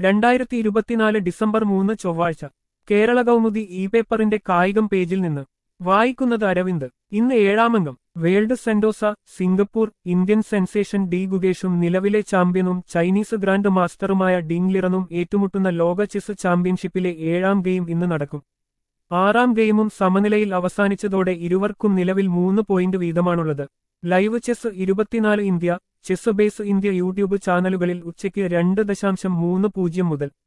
രണ്ടായിരത്തി ഇരുപത്തിനാല് ഡിസംബർ മൂന്ന് ചൊവ്വാഴ്ച കേരള കൗമുദി ഇ പേപ്പറിന്റെ കായികം പേജിൽ നിന്ന് വായിക്കുന്നത് അരവിന്ദ് ഇന്ന് ഏഴാമംഗം world Sentosa Singapore Indian sensation D ഗുഗേഷും നിലവിലെ ചാമ്പ്യനും ചൈനീസ് ഗ്രാൻഡ് മാസ്റ്ററുമായ ഡിങ്ലിറനും ഏറ്റുമുട്ടുന്ന ലോക ചെസ് ചാമ്പ്യൻഷിപ്പിലെ ഏഴാം ഗെയിം ഇന്ന് നടക്കും ആറാം ഗെയിമും സമനിലയിൽ അവസാനിച്ചതോടെ ഇരുവർക്കും നിലവിൽ മൂന്ന് പോയിന്റ് വീതമാണുള്ളത് ലൈവ് ചെസ് ഇരുപത്തിനാല് India chess base India YouTube ചാനലുകളിൽ ഉച്ചയ്ക്ക് രണ്ട് ദശാംശം മൂന്ന് പൂജ്യം മുതൽ